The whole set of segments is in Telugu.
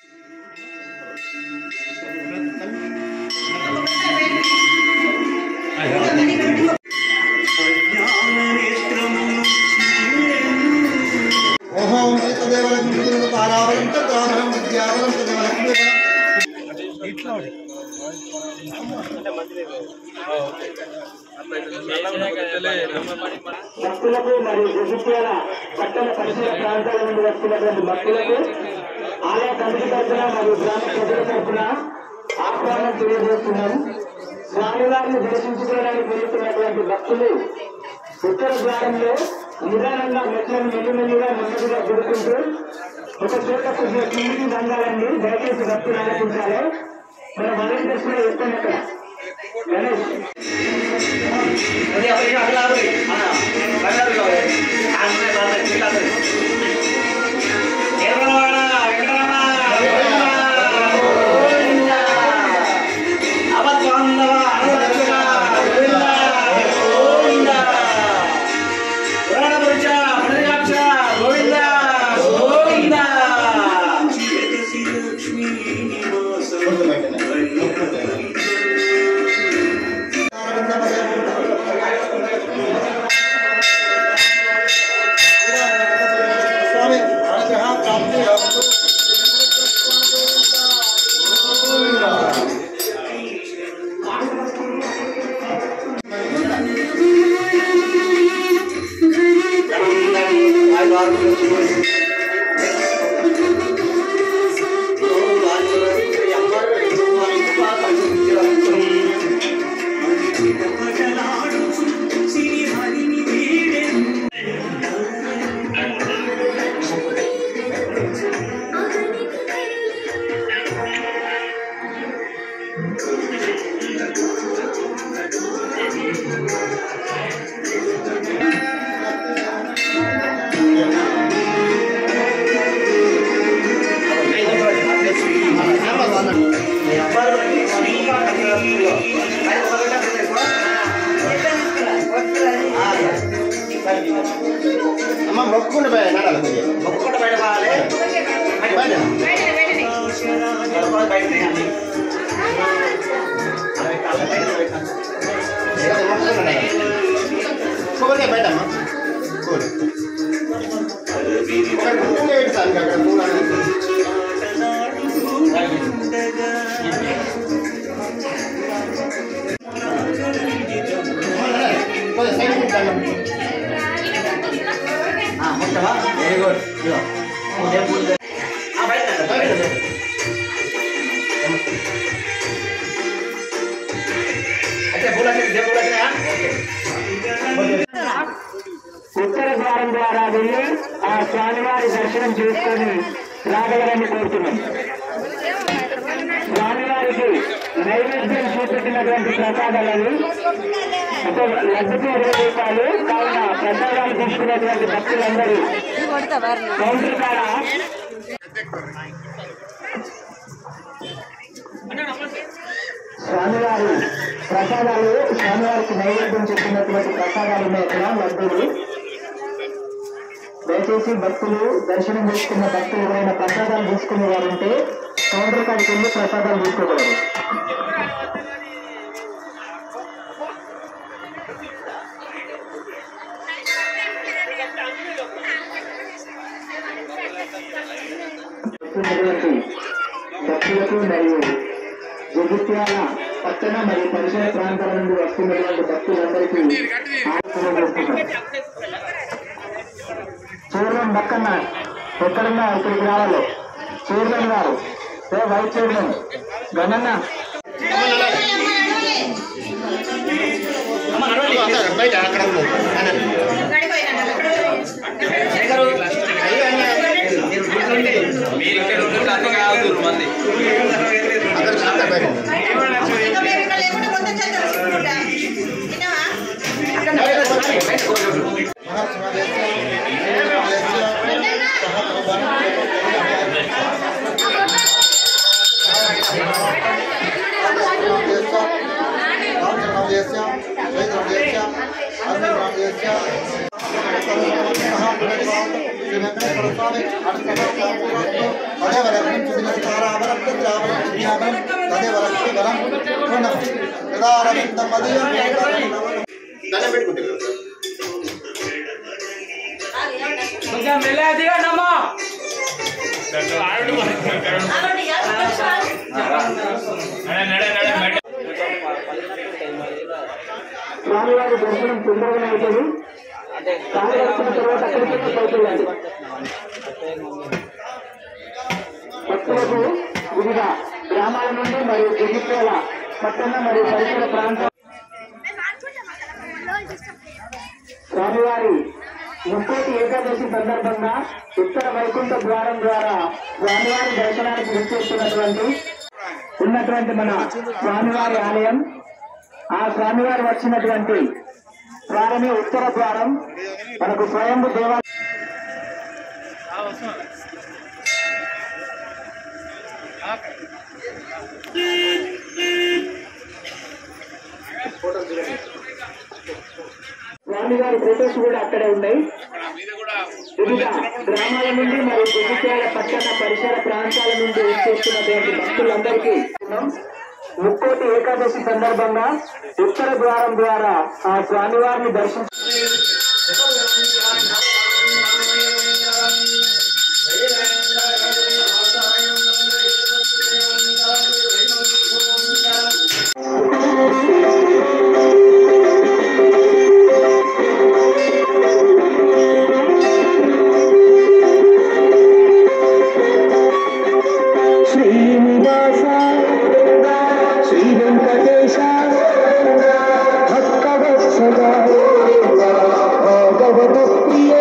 ఓహోం ఏతదేవలక్ష్మీ తారావలం తదాహరం విద్యావలం తదవలక్ష్మీ భక్తులకు మరియు జగిత్యాల పట్టణ పరిసర ప్రాంతాల నుండి వస్తున్నటువంటి భక్తులకు ఆలయ కమిటీ తరఫున మరియు గ్రామ ప్రజల తరఫున ఆహ్వానం తెలియజేస్తున్నాం స్వామివారిని దర్శించుకోవడానికి వెళ్తున్నటువంటి భక్తులు ఉత్తర ద్వారంలో నిదానంగా మెట్లను మెల్లిమెల్లిగా నెమ్మదిగా దిగుతుంటూ ఒక చోట కొద్దిగా కిందికి దండాలండి దయచేసి భక్తులు ఆలోచించాలి మన వాలంటీర్స్ కూడా చెప్తాను అక్కడ గణేష్ స్వామి అనుగ్రహ ప్రాప్తి అస్తు. అమ్మ మొక్కుకుంటే పోయా నడాలి కొద్దిగా. బయట. ఏదో మొక్కుకుంటే నడాలి. కొబ్బరికాయ బయట అమ్మ కూల్. ఒకటి పువ్వు పెడతాను ఇంకా అక్కడ పూలు అనేది. అమ్మ నడాలి. కొద్దిగా సైడ్ పెట్టండి. వెరీ గుడ్ ఇదిగో. బయట బయట. ఉత్తర ద్వారం ద్వారా వెళ్ళి ఆ స్వామివారి దర్శనం చేసుకొని రాగలరని కోరుతున్నాం స్వామివారికి నైవేద్యం చూపెట్టినటువంటి ప్రసాదాలను అంటే లడ్డుకు ఇరవై రూపాయలు కావున ప్రసాదాలు తీసుకున్నటువంటి భక్తులందరూ కౌంటర్ కాడ స్వామివారి ప్రసాదాలు స్వామివారికి నైవేద్యం చెప్పినటువంటి ప్రసాదాలు ఉన్నాయి ఇక్కడ లడ్డూలు దయచేసి భక్తులు దర్శనం చేసుకున్న భక్తులు ఎవరైనా ప్రసాదాలు తీసుకునే వారు ఉంటే కౌంటర్ కాడికి వెళ్ళి ప్రసాదాలు తీసుకోగలరు వస్తున్నటువంటి భక్తులకు మరియు జగిత్యాల పట్టణ మరియు పరిసర ప్రాంతాల నుండి వస్తున్నటువంటి భక్తులందరికీ ఆశీర్వదిస్తున్నాం. చైర్మన్ పక్కన ఎక్కడున్నా ఇక్కడికి రావాలి చైర్మన్ గారు ఏ వైస్ చైర్మన్ గణన్న బయట అక్కడ ఉంది. అనండి. అయ్యో, అయ్యో. మీరు ఇక్కడ ఉన్నట్టు అన్ని కాదు మంది అక్కడ అక్కడ బయట. చేస్తా శ్రీ వెంకటేశ్వర స్వామి అష్టమస్తు తదేవ రత్నం సుదినస్తారావరం చంద్రావరం శ్రీయావరం తదేవ లక్ష్మీ వరం పూర్ణం యదారవిందం మదీయం దండం పెట్టుకుంటారు కొంచెం మెల్లగా దిగండి అమ్మా స్వామివారి దర్శనం తొందరగానే అవుతుంది స్వామి వచ్చిన తర్వాత అక్కడికి బయటకెళ్ళండి భక్తులకు వివిధ గ్రామాల నుండి మరియు జగిత్యాల పట్టణ మరియు పరిసర ప్రాంతాల స్వామివారి ముక్కోటి ఏకాదశి సందర్భంగా ఉత్తర వైకుంఠ ద్వారం ద్వారా స్వామివారి దర్శనానికి విచ్చేస్తున్నటువంటి ఉన్నటువంటి మన స్వామివారి ఆలయం ఆ స్వామివారు వచ్చినటువంటి ద్వారమే ఉత్తర ద్వారం మనకు స్వయంభు దేవా స్వామివారి ఫోటోస్ కూడా అక్కడే ఉన్నాయి వివిధ గ్రామాల నుండి మరియు జగిత్యాల పట్టణ పరిసర ప్రాంతాల నుండి వచ్చేస్తున్నటువంటి భక్తులందరికీ ముక్కోటి ఏకాదశి సందర్భంగా ఉత్తర ద్వారం ద్వారా ఆ స్వామివారిని దర్శించ శ్రీనివాస శ్రీ వెంకటేశ భక్తవత్సల భగవత ప్రియ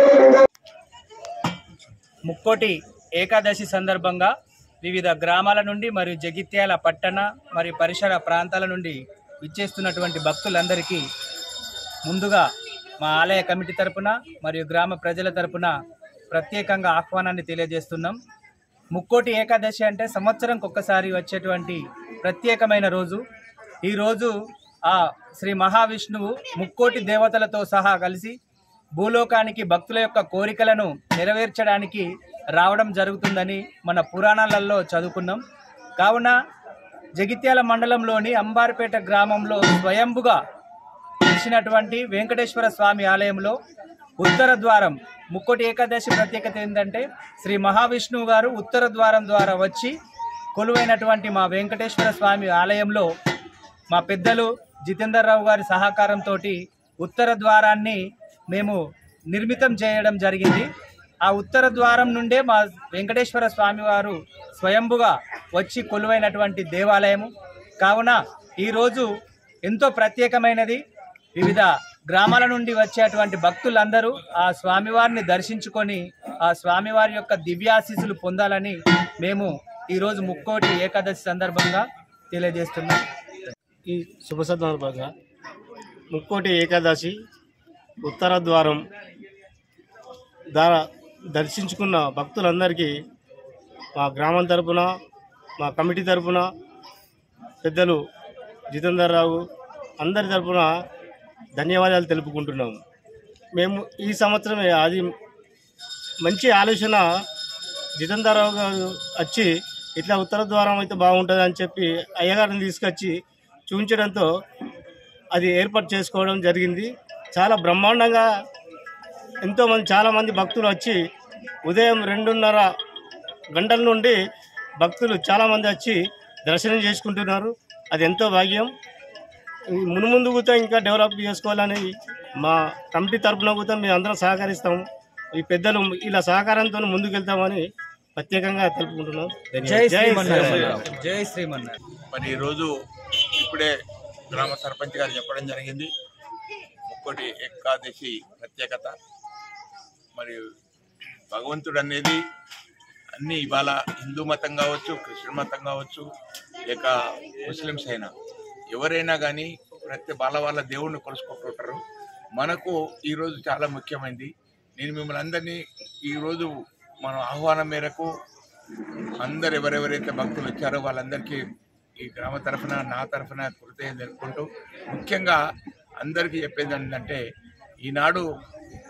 ముక్కోటి ఏకాదశి సందర్భంగా వివిధ గ్రామాల నుండి మరియు జగిత్యాల పట్టణ మరియు పరిసర ప్రాంతాల నుండి విచ్చేస్తున్నటువంటి భక్తులందరికీ ముందుగా మా ఆలయ కమిటీ తరపున మరియు గ్రామ ప్రజల తరపున ప్రత్యేకంగా ఆహ్వానాన్ని తెలియజేస్తున్నాం ముక్కోటి ఏకాదశి అంటే సంవత్సరంకి ఒక్కసారి వచ్చేటువంటి ప్రత్యేకమైన రోజు ఈ రోజు ఆ శ్రీ మహావిష్ణువు ముక్కోటి దేవతలతో సహా కలిసి భూలోకానికి భక్తుల యొక్క కోరికలను నెరవేర్చడానికి రావడం జరుగుతుందని మన పురాణాలలో చదువుకున్నాం కావున జగిత్యాల మండలంలోని అంబార్పేట గ్రామంలో స్వయంభుగా ఇచ్చినటువంటి వెంకటేశ్వర స్వామి ఆలయంలో ఉత్తర ద్వారం ముక్కోటి ఏకాదశి ప్రత్యేకత ఏంటంటే శ్రీ మహావిష్ణువు గారు ఉత్తర ద్వారం ద్వారా వచ్చి కొలువైనటువంటి మా వెంకటేశ్వర స్వామి ఆలయంలో మా పెద్దలు జితేందర్ రావు గారి సహకారంతో ఉత్తర ద్వారాన్ని మేము నిర్మితం చేయడం జరిగింది ఆ ఉత్తర ద్వారం నుండే మా వెంకటేశ్వర స్వామి వారు స్వయంభుగా వచ్చి కొలువైనటువంటి దేవాలయము కావున ఈరోజు ఎంతో ప్రత్యేకమైనది వివిధ గ్రామాల నుండి వచ్చేటువంటి భక్తులందరూ ఆ స్వామివారిని దర్శించుకొని ఆ స్వామివారి యొక్క దివ్యాశీస్సులు పొందాలని మేము ఈరోజు ముక్కోటి ఏకాదశి సందర్భంగా తెలియజేస్తున్నాం ఈ శుభ సందర్భంగా ముక్కోటి ఏకాదశి ఉత్తర ద్వారం ద్వారా దర్శించుకున్న భక్తులందరికీ మా గ్రామం తరపున మా కమిటీ తరపున పెద్దలు జితేందర్ రావు అందరి తరపున ధన్యవాదాలు తెలుపుకుంటున్నాము మేము ఈ సంవత్సరమే అది మంచి ఆలోచన జితేందర్ రావు గారు వచ్చి ఇట్లా ఉత్తర ద్వారం అయితే బాగుంటుంది అని చెప్పి అయ్యగారిని తీసుకొచ్చి చూపించడంతో అది ఏర్పాటు చేసుకోవడం జరిగింది చాలా బ్రహ్మాండంగా ఎంతోమంది చాలామంది భక్తులు వచ్చి ఉదయం రెండున్నర గంటల నుండి భక్తులు చాలామంది వచ్చి దర్శనం చేసుకుంటున్నారు అది ఎంతో భాగ్యం ఈ మునుముందు కూడా ఇంకా డెవలప్ చేసుకోవాలని మా కమిటీ తరపున కూడా మేము అందరం సహకరిస్తాం ఈ పెద్దలు ఇలా సహకారంతో ముందుకెళ్తామని ప్రత్యేకంగా తెలుపుకుంటున్నాం జై జై శ్రీమన్నారాయణ శ్రీమన్నారాయణ. జై శ్రీమన్నారాయణ మరి ఈరోజు ఇప్పుడే గ్రామ సర్పంచ్ గారు చెప్పడం జరిగింది ముక్కోటి ఏకాదశి ప్రత్యేకత మరి భగవంతుడు అనేది అన్ని ఇవాళ హిందూ మతం కావచ్చు క్రిస్టియన్ మతం కావచ్చు లేక ముస్లిమ్స్ అయినా ఎవరైనా కానీ ప్రతి వాళ్ళ వాళ్ళ దేవుణ్ణి కొలుసుకుంటుంటారు మనకు ఈరోజు చాలా ముఖ్యమైనది నేను మిమ్మల్ని అందరినీ ఈరోజు మన ఆహ్వానం మేరకు అందరు ఎవరెవరైతే భక్తులు వచ్చారో వాళ్ళందరికీ ఈ గ్రామ తరఫున నా తరఫున కృతజ్ఞత తెలుపుకుంటూ ముఖ్యంగా అందరికీ చెప్పేది ఏంటంటే ఈనాడు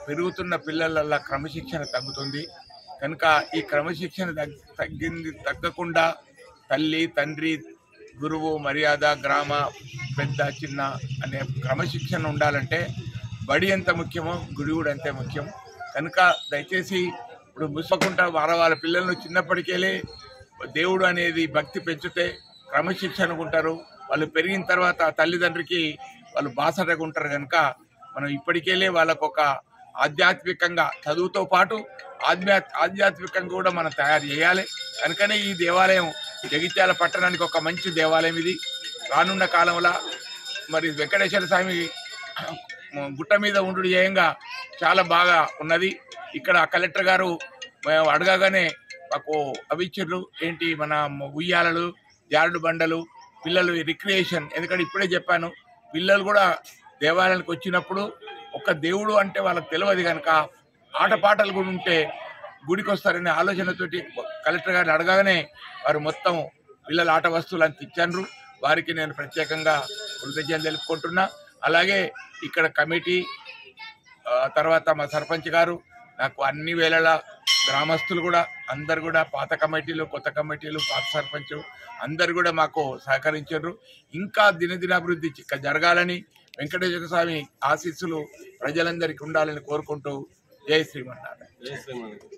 పెరుగుతున్న పిల్లలల్లో క్రమశిక్షణ తగ్గుతుంది కనుక ఈ క్రమశిక్షణ తగ్- తగ్గింది తగ్గకుండా తల్లి తండ్రి గురువు మర్యాద గ్రామ పెద్ద చిన్న అనే క్రమశిక్షణ ఉండాలంటే బడి ఎంత ముఖ్యమో గుడి కూడా అంతే ముఖ్యం కనుక దయచేసి ఇప్పుడు ముసకుంటా వార వాళ్ళ పిల్లలను చిన్నప్పటికెళ్ళి దేవుడు అనేది భక్తి పెంచితే క్రమశిక్షణగా ఉంటారు వాళ్ళు పెరిగిన తర్వాత తల్లిదండ్రికి వాళ్ళు బాసటగా ఉంటారు కనుక మనం ఇప్పటికెళ్ళే వాళ్ళకు ఒక ఆధ్యాత్మికంగా చదువుతో పాటు ఆధ్యా ఆధ్యాత్మికంగా కూడా మనం తయారు చేయాలి కనుకనే ఈ దేవాలయం జగిత్యాల పట్టణానికి ఒక మంచి దేవాలయం ఇది రానున్న కాలంలో మరి వెంకటేశ్వర స్వామి గుట్ట మీద ఉండు చేయంగా చాలా బాగా ఉన్నది ఇక్కడ కలెక్టర్ గారు మేము అడగగానే మాకు అవిచ్చిర్రు ఏంటి మన ఉయ్యాలలు జారుడు బండలు పిల్లలు రిక్రియేషన్ ఎందుకంటే ఇప్పుడే చెప్పాను పిల్లలు కూడా దేవాలయానికి వచ్చినప్పుడు ఒక దేవుడు అంటే వాళ్ళకి తెలియదు కనుక ఆటపాటలు కూడా ఉంటే గుడికి వస్తారనే ఆలోచనతోటి కలెక్టర్ గారిని అడగగానే వారు మొత్తం పిల్లల ఆట వస్తువులు అంత ఇచ్చారు వారికి నేను ప్రత్యేకంగా కృతజ్ఞతలు తెలుపుకుంటున్నా అలాగే ఇక్కడ కమిటీ ఆ, తర్వాత మా సర్పంచ్ గారు నాకు అన్ని వేళల గ్రామస్తులు కూడా అందరు కూడా పాత కమిటీలు కొత్త కమిటీలు పాత సర్పంచ్ అందరు కూడా మాకు సహకరించారు ఇంకా దినదినాభివృద్ధి చిక్క జరగాలని వెంకటేశ్వర స్వామి ఆశీస్సులు ప్రజలందరికీ ఉండాలని కోరుకుంటూ జై శ్రీమన్నారాయణ